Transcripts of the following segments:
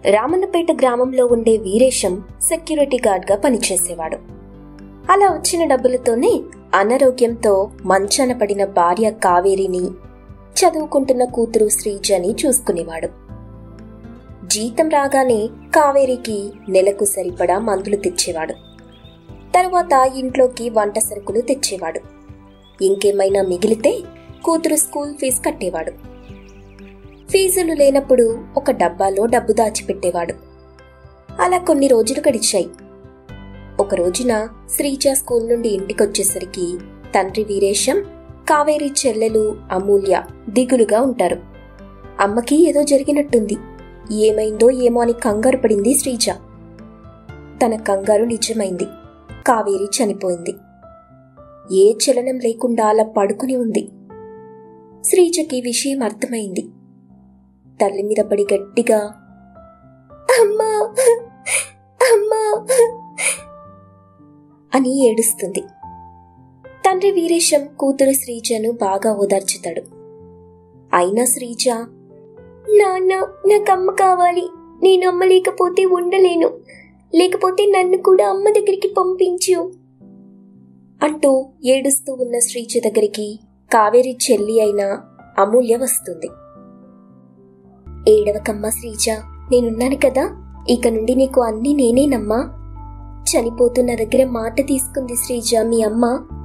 రామన్నపేట గ్రామంలో ఉండే వీరేశం సెక్యూరిటీ గార్డ్గా పనిచేసేవాడు అలా వచ్చిన డబ్బులతోనే అనారోగ్యంతో మంచాన పడిన భార్య కావేరిని చదువుకుంటున్న కూతురు శ్రీజని చూసుకునేవాడు జీతం రాగానే కావేరికి నెలకు సరిపడా మందులు తెచ్చేవాడు తరువాత ఇంట్లోకి వంట సరుకులు తెచ్చేవాడు ఇంకేమైనా మిగిలితే కూతురు స్కూల్ ఫీజు కట్టేవాడు ఫీజులు లేనప్పుడు ఒక డబ్బాలో డబ్బు దాచిపెట్టేవాడు అలా కొన్ని రోజులు గడిచాయి ఒక రోజున శ్రీజ స్కూల్ నుండి ఇంటికొచ్చేసరికి తండ్రి వీరేశం కావేరి చెల్లెలు అమూల్య దిగులుగా ఉంటారు అమ్మకి ఏదో జరిగినట్టుంది ఏమైందో ఏమో అని కంగారు పడింది శ్రీజ తన కంగారు నిజమైంది కావేరి చనిపోయింది ఏ చలనం లేకుండా అలా పడుకుని ఉంది శ్రీజకి విషయం అర్థమైంది తల్లి మీద పడి గట్టిగా అమ్మా అమ్మా అని ఏడుస్తుంది తండ్రి వీరేశం కూతురు శ్రీజను బాగా ఓదార్చుతాడు అయినా శ్రీజ నాన్న నాకమ్మ కావాలి నేను అమ్మ లేకపోతే ఉండలేను లేకపోతే నన్ను కూడా అమ్మ దగ్గరికి పంపించు అంటూ ఏడుస్తూ ఉన్న శ్రీజ దగ్గరికి కావేరి చెల్లి అయిన అమూల్య వస్తుంది ఏడవకమ్మ శ్రీజ నేనున్నాను కదా ఇక నుండి నీకు అన్నీ నేనేనమ్మా చనిపోతున్న దగ్గర మాట తీసుకుంది శ్రీజ మీ అమ్మ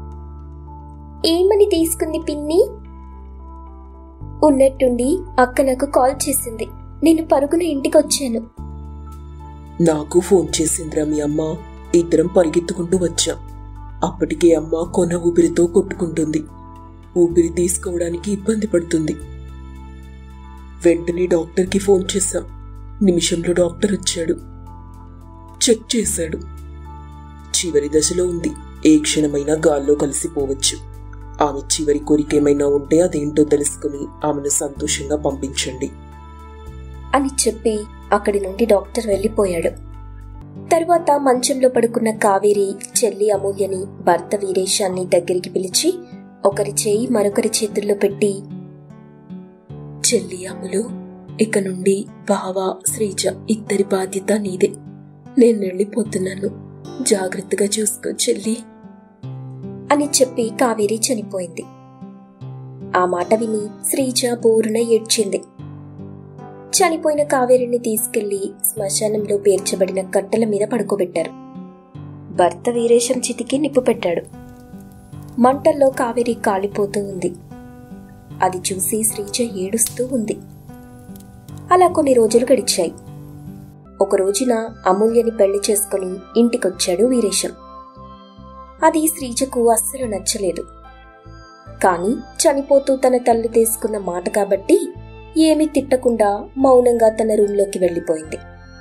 ఏమని తీసుకుంది పిన్ని ఉన్నట్టుండి అక్క నాకు కాల్ చేసింది నేను పరుగున ఇంటికి వచ్చాను నాకు ఫోన్ చేసిందిరా మీ అమ్మ ఇద్దరం పరిగెత్తుకుంటూ వచ్చాం అప్పటికే అమ్మ కొన ఊపిరితో కొట్టుకుంటుంది ఊపిరి తీసుకోవడానికి ఇబ్బంది పడుతుంది వెంటనే డాక్టర్కి ఫోన్ చేశాం నిమిషంలో డాక్టర్ వచ్చాడు చెక్ చేశాడు చివరి దశలో ఉంది ఏ క్షణమైనా గాల్లో కలిసిపోవచ్చు ఆమె చివరి కోరిక ఏమైనా ఉంటే అదేంటో తెలుసుకుని ఆమెను సంతోషంగా పంపించండి అని చెప్పి అక్కడి నుండి డాక్టర్ వెళ్ళిపోయాడు తరువాత మంచంలో పడుకున్న కావేరి చెల్లి అమూల్యని భర్త వీరేశాన్ని దగ్గరికి పిలిచి ఒకరి చేయి మరొకరి చేతుల్లో పెట్టి చెల్లి అమ్ములు ఇక నుండి బావ శ్రీజ ఇద్దరి బాధ్యత నీదే నేను వెళ్ళిపోతున్నాను జాగ్రత్తగా చూసుకో చెల్లి అని చెప్పి కావేరి చనిపోయింది ఆ మాట విని శ్రీజ బోరున ఏడ్చింది చనిపోయిన కావేరిని తీసుకెళ్లి శ్మశానంలో పేర్చబడిన కట్టెల మీద పడుకోబెట్టారు భర్త వీరేశం చితికి నిప్పు పెట్టాడు మంటల్లో కావేరి కాలిపోతూ ఉంది అది చూసి శ్రీజ ఏడుస్తూ ఉంది అలా కొన్ని రోజులు గడిచాయి ఒక రోజున అమూల్యని పెళ్లి చేసుకుని ఇంటికొచ్చాడు వీరేశం అది శ్రీజకు అస్సలు నచ్చలేదు కాని చనిపోతూ తన తల్లి తీసుకున్న మాట కాబట్టి ఏమీ తిట్టకుండా మౌనంగా తన రూంలోకి వెళ్ళిపోయింది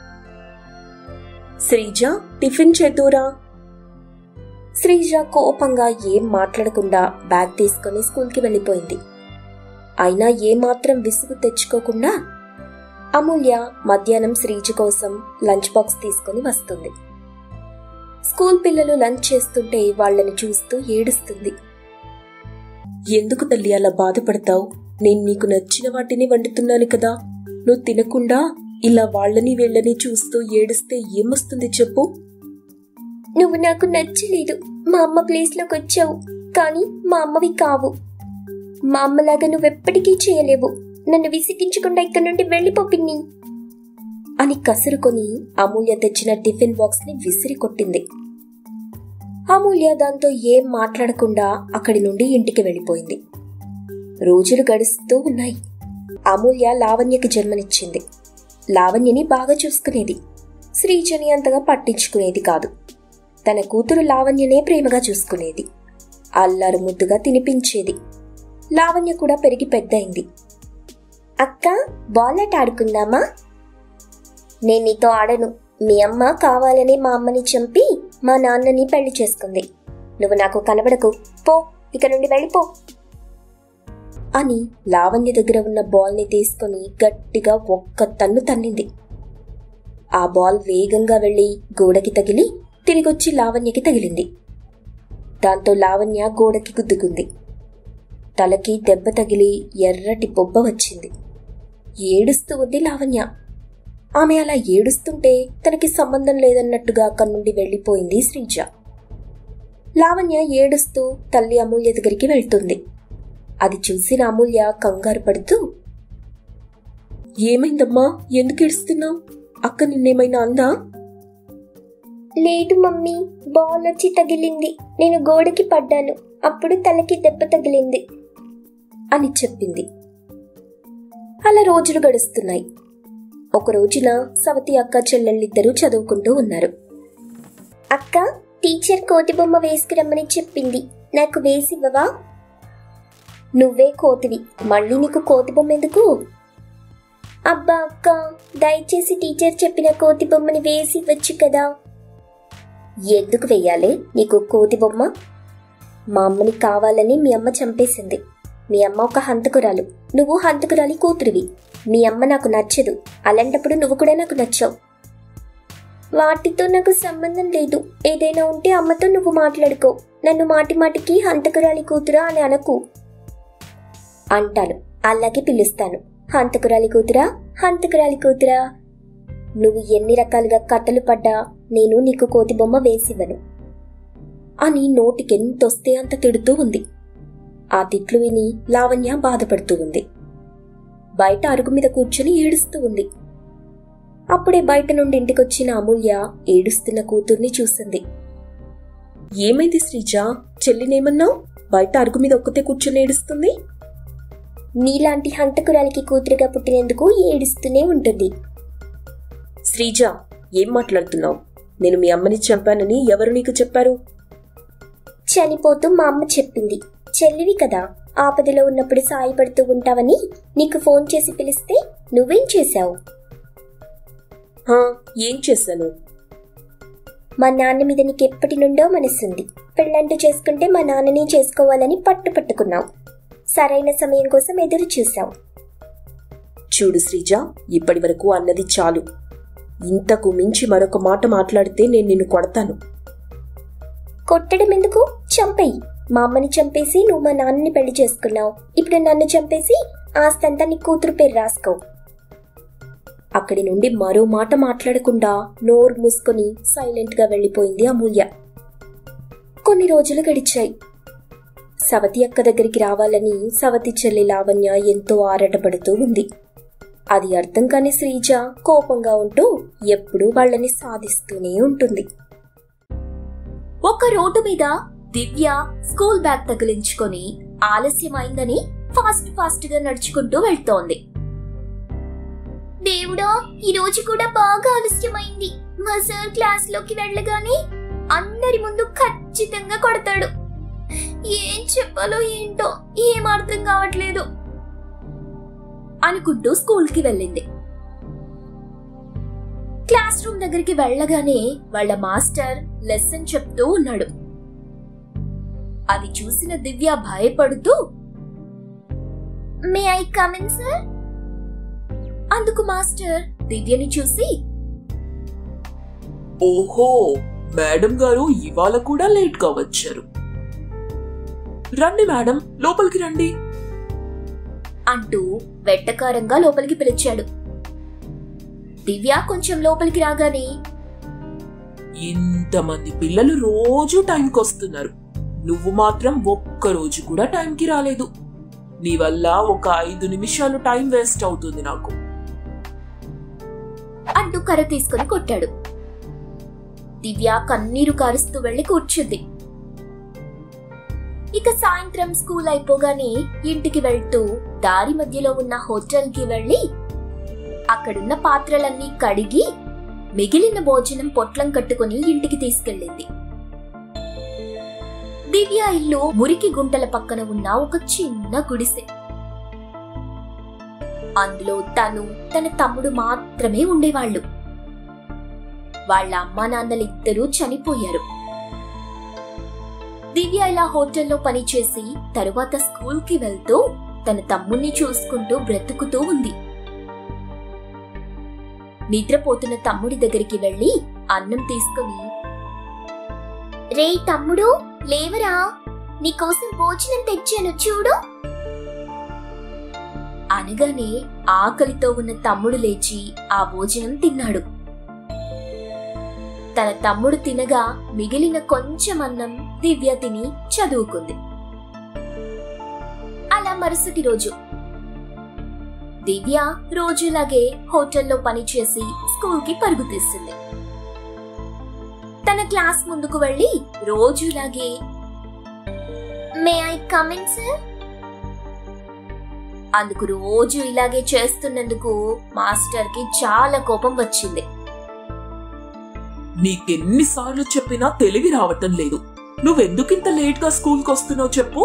శ్రీజ టిఫిన్ చేద్దురా శ్రీజ కోపంగా ఏం మాట్లాడకుండా బ్యాగ్ తీసుకుని స్కూల్కి వెళ్ళిపోయింది అయినా ఏమాత్రం విసుగు తెచ్చుకోకుండా అమూల్య మధ్యాహ్నం శ్రీజ కోసం లంచ్ బాక్స్ తీసుకుని వస్తుంది స్కూల్ పిల్లలు లంచ్ చేస్తుంటే వాళ్ళని చూస్తూ ఏడుస్తుంది ఎందుకు తల్లి అలా బాధపడతావు నేను నీకు నచ్చిన వాటిని వండుతున్నాను కదా నువ్వు తినకుండా ఇలా వాళ్ళని వీళ్ళని చూస్తూ ఏడిస్తే ఏమొస్తుంది చెప్పు నువ్వు నాకు నచ్చలేదు మా అమ్మ ప్లేస్లోకి వచ్చావు కానీ మా అమ్మవి కావు మా అమ్మలాగా నువ్వెప్పటికీ చేయలేవు నన్ను విసిగించకుండా ఇక్కడి నుండి వెళ్ళిపో పిన్ని అని కసురుకొని అమూల్య తెచ్చిన టిఫిన్ బాక్స్ ని విసిరి కొట్టింది అమూల్య దాంతో ఏం మాట్లాడకుండా అక్కడి నుండి ఇంటికి వెళ్ళిపోయింది రోజులు గడుస్తూ ఉన్నాయి అమూల్య లావణ్యకి జన్మనిచ్చింది లావణ్యని బాగా చూసుకునేది శ్రీజని అంతగా పట్టించుకునేది కాదు తన కూతురు లావణ్యనే ప్రేమగా చూసుకునేది అల్లారు ముద్దుగా తినిపించేది లావణ్య కూడా పెరిగి పెద్దయింది అక్క బాల్ ఆట ఆడుకుందామా నేను నీతో ఆడను మీ అమ్మ కావాలని మా అమ్మని చంపి మా నాన్నని పెళ్లి చేసుకుంది నువ్వు నాకు కనబడకు పో ఇక నుండి వెళ్ళిపో అని లావణ్య దగ్గర ఉన్న బాల్ని తీసుకొని గట్టిగా ఒక్క తన్ను తన్నింది ఆ బాల్ వేగంగా వెళ్లి గోడకి తగిలి తిరిగొచ్చి లావణ్యకి తగిలింది దాంతో లావణ్య గోడకి గుద్దుకుంది తలకి దెబ్బ తగిలి ఎర్రటి బొబ్బ వచ్చింది ఏడుస్తూ ఉంది లావణ్య ఆమె అలా ఏడుస్తుంటే తనకి సంబంధం లేదన్నట్టుగా అక్కడి నుండి వెళ్ళిపోయింది శ్రీజ లావణ్య ఏడుస్తూ తల్లి అమూల్య దగ్గరికి వెళ్తుంది అది చూసిన అమూల్య కంగారు పడుతూ ఏమైందమ్మా ఎందుకు ఏడుస్తున్నావు అక్క నిన్నేమైనా అందా లేదు మమ్మీ బాల్ వచ్చి తగిలింది నేను గోడకి పడ్డాను అప్పుడు తలకి దెబ్బ తగిలింది అని చెప్పింది అలా రోజులు గడుస్తున్నాయి ఒక రోజున సవతి అక్క చెల్లెళ్ళిద్దరూ చదువుకుంటూ ఉన్నారు అక్క టీచర్ కోతి బొమ్మ వేసుకురమ్మని చెప్పింది నాకు వేసివ్వవా నువ్వే కోతివి మళ్ళీ నీకు కోతి బొమ్మ ఎందుకు అబ్బా అక్క దయచేసి టీచర్ చెప్పిన కోతి బొమ్మని వేసి ఇవ్వచ్చు కదా ఎందుకు వెయ్యాలి నీకు కోతి బొమ్మ మా అమ్మని కావాలని మీ అమ్మ చంపేసింది మీ అమ్మ ఒక హంతకురాలు నువ్వు హంతకురాలి కూతురివి మీ అమ్మ నాకు నచ్చదు అలాంటప్పుడు నువ్వు కూడా నాకు నచ్చావు వాటితో నాకు సంబంధం లేదు ఏదైనా ఉంటే అమ్మతో నువ్వు మాట్లాడుకో నన్ను మాటి మాటికి హంతకురాలి కూతురా అని అనకు అంటాను అలాగే పిలుస్తాను హంతకురాలి కూతురా హంతకురాలి కూతురా నువ్వు ఎన్ని రకాలుగా కథలు పడ్డా నేను నీకు కోతి బొమ్మ వేసివ్వను అని నోటికెంతొస్తే అంత తిడుతూ ఉంది ఆ తిట్లు విని లావణ్య బాధపడుతూ ఉంది బయట అరుగు మీద కూర్చుని ఏడుస్తూ ఉంది అప్పుడే బయట నుండి ఇంటికొచ్చిన అమూల్య ఏడుస్తున్న కూతుర్ని చూసింది ఏమైంది శ్రీజ చెల్లినేమన్నావు బయట అరుగు మీద ఒక్కతే కూర్చొని ఏడుస్తుంది నీలాంటి హంతకురాలికి కూతురుగా పుట్టినందుకు ఏడుస్తూనే ఉంటుంది శ్రీజ ఏం మాట్లాడుతున్నావు నేను మీ అమ్మని చంపానని ఎవరు నీకు చెప్పారు చనిపోతూ మా అమ్మ చెప్పింది చెల్లివి కదా ఆపదలో ఉన్నప్పుడు సాయపడుతూ ఉంటావని నీకు ఫోన్ చేసి పిలిస్తే నువ్వేం చేశావు హా ఏం చేశాను మా నాన్న మీద నీకు ఎప్పటి నుండో మనసుంది పెళ్ళంటూ చేసుకుంటే మా నాన్నని చేసుకోవాలని పట్టు పట్టుకున్నావు సరైన సమయం కోసం ఎదురు చూశావు చూడు శ్రీజ ఇప్పటి వరకు అన్నది చాలు ఇంతకు మించి మరొక మాట మాట్లాడితే నేను నిన్ను కొడతాను కొట్టడం ఎందుకు చంపేయి మా అమ్మని చంపేసి నువ్వు మా నాన్నని పెళ్లి చేసుకున్నావు ఇప్పుడు నన్ను చంపేసి ఆస్తంతా నీ కూతురు పేరు రాసుకో అక్కడి నుండి మరో మాట మాట్లాడకుండా నోరు మూసుకొని సైలెంట్ గా వెళ్ళిపోయింది అమూల్య కొన్ని రోజులు గడిచాయి సవతి అక్క దగ్గరికి రావాలని సవతి చెల్లి లావణ్య ఎంతో ఆరాటపడుతూ ఉంది అది అర్థం కాని శ్రీజ కోపంగా ఉంటూ ఎప్పుడూ వాళ్ళని సాధిస్తూనే ఉంటుంది ఒక రోడ్డు మీద దివ్య స్కూల్ బ్యాగ్ తగిలించుకొని ఆలస్యమైందని ఫాస్ట్ ఫాస్ట్ గా నడుచుకుంటూ వెళ్తోంది దేవుడా ఈ రోజు కూడా బాగా ఆలస్యమైంది మా సార్ క్లాస్ లోకి వెళ్ళగానే అందరి ముందు ఖచ్చితంగా కొడతాడు ఏం చెప్పాలో ఏంటో ఏం అర్థం కావట్లేదు అనుకుంటూ స్కూల్ కి వెళ్ళింది క్లాస్ రూమ్ దగ్గరికి వెళ్ళగానే వాళ్ళ మాస్టర్ లెసన్ చెప్తూ ఉన్నాడు అది చూసిన దివ్య భయపడుతూ మే ఐ కమిన్ సార్ అందుకు మాస్టర్ దివ్యని చూసి ఓహో మేడం గారు ఇవాళ కూడా లేట్ గా వచ్చారు రండి మేడం లోపలికి రండి అంటూ వెట్టకారంగా లోపలికి పిలిచాడు దివ్య కొంచెం లోపలికి రాగానే ఇంతమంది పిల్లలు రోజు టైంకి వస్తున్నారు నువ్వు మాత్రం ఒక్క రోజు కూడా టైంకి రాలేదు నీ వల్ల ఒక ఐదు నిమిషాలు టైం వేస్ట్ అవుతుంది నాకు అంటూ కర్ర తీసుకుని కొట్టాడు దివ్య కన్నీరు కారుస్తూ వెళ్లి కూర్చుంది ఇక సాయంత్రం స్కూల్ అయిపోగానే ఇంటికి వెళ్తూ దారి మధ్యలో ఉన్న హోటల్ కి వెళ్లి అక్కడున్న పాత్రలన్నీ కడిగి మిగిలిన భోజనం పొట్లం కట్టుకుని ఇంటికి తీసుకెళ్ళింది దివ్య ఇల్లు మురికి గుంటల పక్కన ఉన్న ఒక చిన్న గుడిసె అందులో తను తన తమ్ముడు మాత్రమే ఉండేవాళ్ళు వాళ్ళ అమ్మా నాన్నలిద్దరూ చనిపోయారు దివ్య ఇలా హోటల్లో పనిచేసి తరువాత స్కూల్ కి వెళ్తూ తన తమ్ముణ్ణి చూసుకుంటూ బ్రతుకుతూ ఉంది నిద్రపోతున్న తమ్ముడి దగ్గరికి వెళ్లి అన్నం తీసుకుని రే తమ్ముడు లేవరా నీకోసం భోజనం తెచ్చాను చూడు అనగానే ఆకలితో ఉన్న తమ్ముడు లేచి ఆ భోజనం తిన్నాడు తన తమ్ముడు తినగా మిగిలిన కొంచెం అన్నం దివ్య తిని చదువుకుంది అలా మరుసటి రోజు దివ్య రోజులాగే హోటల్లో పనిచేసి స్కూల్కి పరుగు తీస్తుంది తన క్లాస్ ముందుకు వెళ్ళి రోజులాగే మే ఐ కమింగ్ సార్ అందుకు రోజు ఇలాగే చేస్తున్నందుకు మాస్టర్ కి చాలా కోపం వచ్చింది నీకెన్నిసార్లు చెప్పినా తెలివి రావటం లేదు నువ్వెందుకింత లేట్ గా స్కూల్కి వస్తున్నావు చెప్పు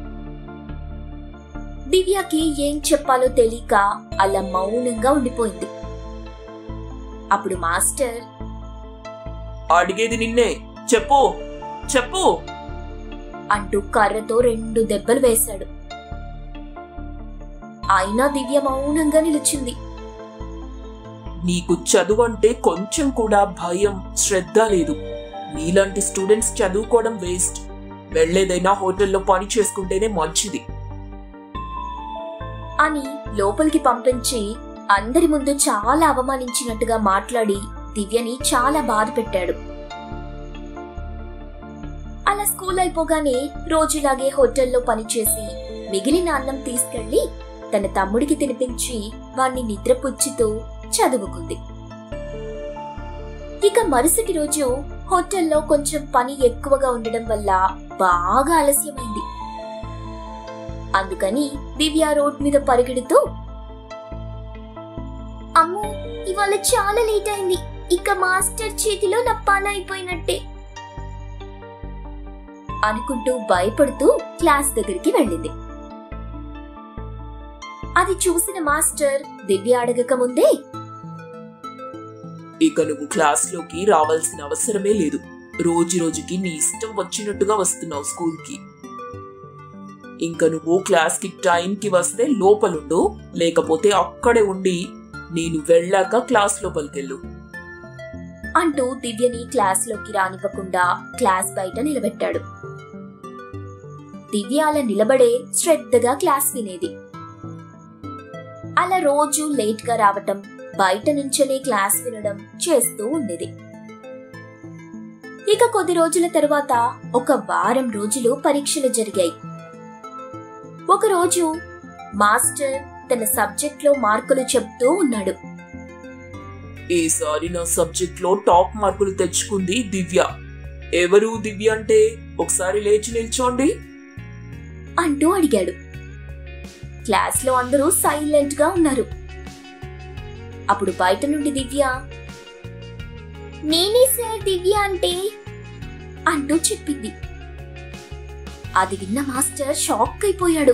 దివ్యకి ఏం చెప్పాలో తెలియక అలా మౌనంగా ఉండిపోయింది అప్పుడు మాస్టర్ అడిగేది నిన్నే చెప్పు చెప్పు అంటూ కర్రతో రెండు దెబ్బలు వేశాడు అయినా దివ్య మౌనంగా నిలిచింది నీకు చదువు అంటే కొంచెం కూడా భయం శ్రద్ధ లేదు నీలాంటి స్టూడెంట్స్ చదువుకోవడం వేస్ట్ వెళ్లేదైనా హోటల్లో పని చేసుకుంటేనే మంచిది అని లోపలికి పంపించి అందరి ముందు చాలా అవమానించినట్టుగా మాట్లాడి దివ్యని చాలా బాధ పెట్టాడు అలా స్కూల్ అయిపోగానే రోజులాగే హోటల్లో పనిచేసి మిగిలిన అన్నం తీసుకెళ్లి తన తమ్ముడికి తినిపించి వాణ్ణి నిద్రపుచ్చుతూ చదువుకుంది ఇక మరుసటి రోజు హోటల్లో కొంచెం పని ఎక్కువగా ఉండడం వల్ల బాగా ఆలస్యమైంది అందుకని దివ్య రోడ్ మీద పరిగెడుతూ అమ్మో ఇవాళ చాలా లేట్ అయింది ఇక మాస్టర్ చేతిలో నా పని అయిపోయినట్టే అనుకుంటూ భయపడుతూ క్లాస్ దగ్గరికి వెళ్ళింది అది చూసిన మాస్టర్ దివ్య అడగక ముందే ఇక నువ్వు క్లాస్లోకి రావాల్సిన అవసరమే లేదు రోజు రోజుకి నీ ఇష్టం వచ్చినట్టుగా వస్తున్నావు స్కూల్కి ఇంకా నువ్వు క్లాస్కి టైంకి వస్తే లోపలుండు లేకపోతే అక్కడే ఉండి నేను వెళ్ళాక క్లాస్ లోపలికెళ్ళు అంటూ దివ్యని క్లాస్లోకి రానివ్వకుండా క్లాస్ బయట నిలబెట్టాడు దివ్య అలా నిలబడే శ్రద్ధగా క్లాస్ వినేది అలా రోజు లేట్ గా రావటం బయట నుంచనే క్లాస్ వినడం చేస్తూ ఉండేది ఇక కొద్ది రోజుల తరువాత ఒక వారం రోజులు పరీక్షలు జరిగాయి ఒకరోజు మాస్టర్ తన సబ్జెక్ట్ లో మార్కులు చెప్తూ ఉన్నాడు ఈసారి నా సబ్జెక్ట్ లో టాప్ మార్కులు తెచ్చుకుంది దివ్య ఎవరు దివ్య అంటే ఒకసారి లేచి నిల్చోండి అంటూ అడిగాడు క్లాస్ లో అందరూ సైలెంట్ గా ఉన్నారు అప్పుడు బయట నుండి దివ్య నేనే సార్ దివ్య అంటే అంటూ చెప్పింది అది విన్న మాస్టర్ షాక్ అయిపోయాడు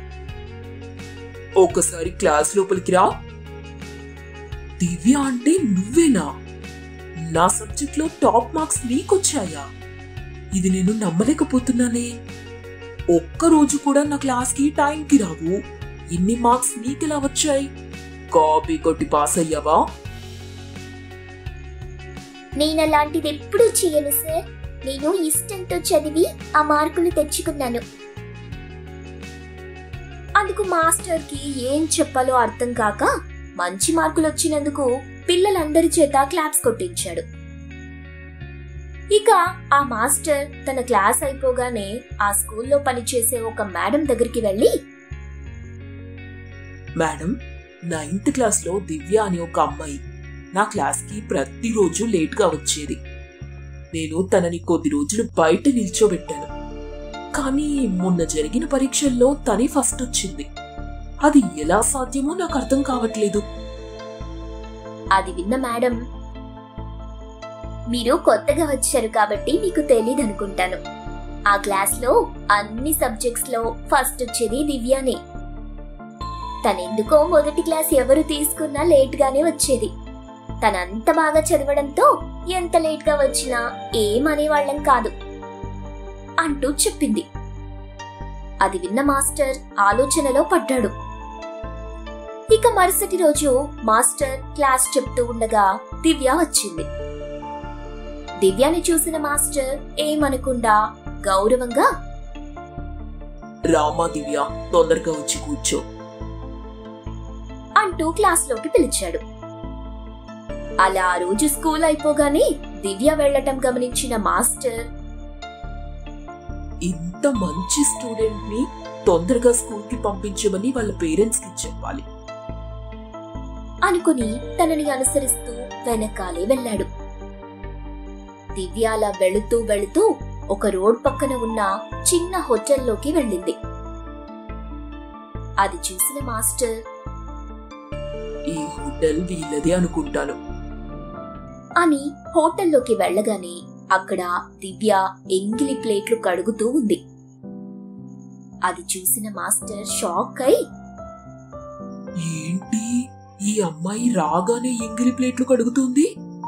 ఒకసారి క్లాస్ లోపలికి రా దివ్య అంటే నువ్వేనా నా సబ్జెక్ట్ లో టాప్ మార్క్స్ నీకొచ్చాయా ఇది నేను నమ్మలేకపోతున్నానే ఒక్క రోజు కూడా నా క్లాస్ కి టైంకి రావు ఇన్ని మార్క్స్ నీకెలా వచ్చాయి కాపీ కొట్టి పాస్ అయ్యావా నేను అలాంటిది ఎప్పుడూ చేయను సార్ నేను ఇష్టంతో చదివి ఆ మార్కులు తెచ్చుకున్నాను అందుకు మాస్టర్ కి ఏం చెప్పాలో అర్థం కాక మంచి మార్కులు వచ్చినందుకు పిల్లలందరి చేత క్లాప్స్ కొట్టించాడు ఇక ఆ మాస్టర్ తన క్లాస్ అయిపోగానే ఆ స్కూల్లో పనిచేసే ఒక మేడం దగ్గరికి వెళ్ళి మేడం నైన్త్ క్లాస్ లో దివ్య అనే ఒక అమ్మాయి నా క్లాస్ కి ప్రతిరోజు లేట్ గా వచ్చేది నేను తనని కొద్ది రోజులు బయట నిల్చోబెట్టాను కానీ మొన్న జరిగిన పరీక్షల్లో తనే ఫస్ట్ వచ్చింది అది ఎలా సాధ్యమో నాకు అర్థం కావట్లేదు అది విన్న మేడం మీరు కొత్తగా వచ్చారు కాబట్టి మీకు తెలియదు అనుకుంటాను ఆ క్లాస్ లో అన్ని సబ్జెక్ట్స్ లో ఫస్ట్ వచ్చేది దివ్యానే తనెందుకో మొదటి క్లాస్ ఎవరు తీసుకున్నా లేట్ గానే వచ్చేది తనంత బాగా చదవడంతో ఎంత లేట్ గా వచ్చినా ఏమనేవాళ్ళం కాదు అంటూ చెప్పింది అది విన్న మాస్టర్ ఆలోచనలో పడ్డాడు ఇక మరుసటి రోజు మాస్టర్ క్లాస్ చెప్తూ ఉండగా దివ్య వచ్చింది దివ్యాని చూసిన మాస్టర్ ఏమనకుండా గౌరవంగా రామా దివ్య తొందరగా వచ్చి కూర్చో అంటూ క్లాస్లోకి పిలిచాడు అలా ఆ రోజు స్కూల్ అయిపోగానే దివ్య వెళ్ళటం గమనించిన మాస్టర్ ఇంత మంచి స్టూడెంట్ ని తొందరగా స్కూల్ కి పంపించమని వాళ్ళ పేరెంట్స్ కి చెప్పాలి అనుకుని తనని అనుసరిస్తూ వెనకాలే వెళ్ళాడు దివ్య అలా వెళుతూ వెళుతూ ఒక రోడ్ పక్కన ఉన్న చిన్న హోటల్లోకి వెళ్ళింది అది చూసిన మాస్టర్ ఈ హోటల్ వీళ్ళదే అనుకుంటాను అని హోటల్లోకి వెళ్ళగానే అక్కడ దివ్య ఎంగిలి ప్లేట్లు కడుగుతూ ఉంది అది చూసిన మాస్టర్ షాక్ అయి ఏంటి ఈ అమ్మాయి రాగానే ఎంగిలి ప్లేట్లు కడుగుతుంది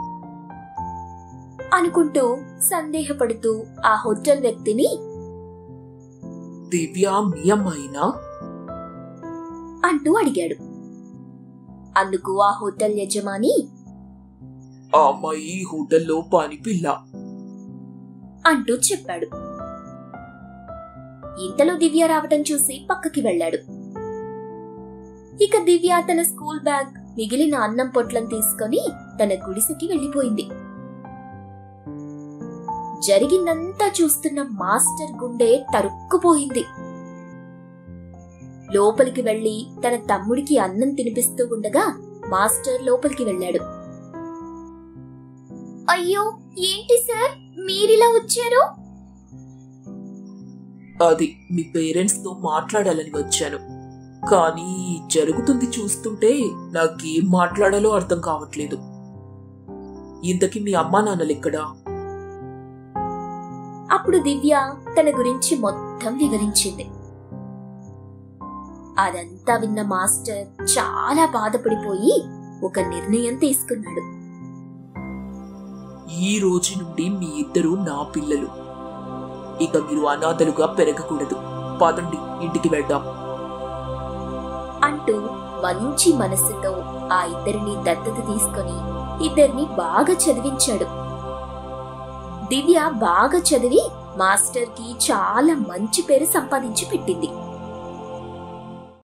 అనుకుంటూ సందేహపడుతూ ఆ హోటల్ వ్యక్తిని దివ్య మీ అమ్మాయినా అంటూ అడిగాడు అందుకు ఆ హోటల్ యజమాని ఆ అమ్మాయి ఈ హోటల్లో పని పిల్ల అంటూ చెప్పాడు ఇంతలో దివ్య రావటం చూసి పక్కకి వెళ్ళాడు ఇక దివ్య తన స్కూల్ బ్యాగ్ మిగిలిన అన్నం పొట్లం తీసుకొని తన గుడిసెకి వెళ్ళిపోయింది జరిగిందంతా చూస్తున్న మాస్టర్ గుండె తరుక్కుపోయింది లోపలికి వెళ్లి తన తమ్ముడికి అన్నం తినిపిస్తూ ఉండగా మాస్టర్ లోపలికి వెళ్ళాడు అయ్యో ఏంటి సార్ మీరిలా వచ్చారు అది మీ పేరెంట్స్ తో మాట్లాడాలని వచ్చాను కానీ జరుగుతుంది చూస్తుంటే నాకేం మాట్లాడాలో అర్థం కావట్లేదు ఇంతకీ మీ అమ్మా నాన్నలెక్కడా అప్పుడు దివ్య తన గురించి మొత్తం వివరించింది అదంతా విన్న మాస్టర్ చాలా బాధపడిపోయి ఒక నిర్ణయం తీసుకున్నాడు ఈ రోజు నుండి మీ ఇద్దరు నా పిల్లలు ఇక మీరు అనాథలుగా పెరగకూడదు పదండి ఇంటికి వెళ్దాం అంటూ మంచి మనసుతో ఆ ఇద్దరిని దత్తత తీసుకొని ఇద్దరిని బాగా చదివించాడు దివ్య బాగా చదివి మాస్టర్ కి చాలా మంచి పేరు సంపాదించి పెట్టింది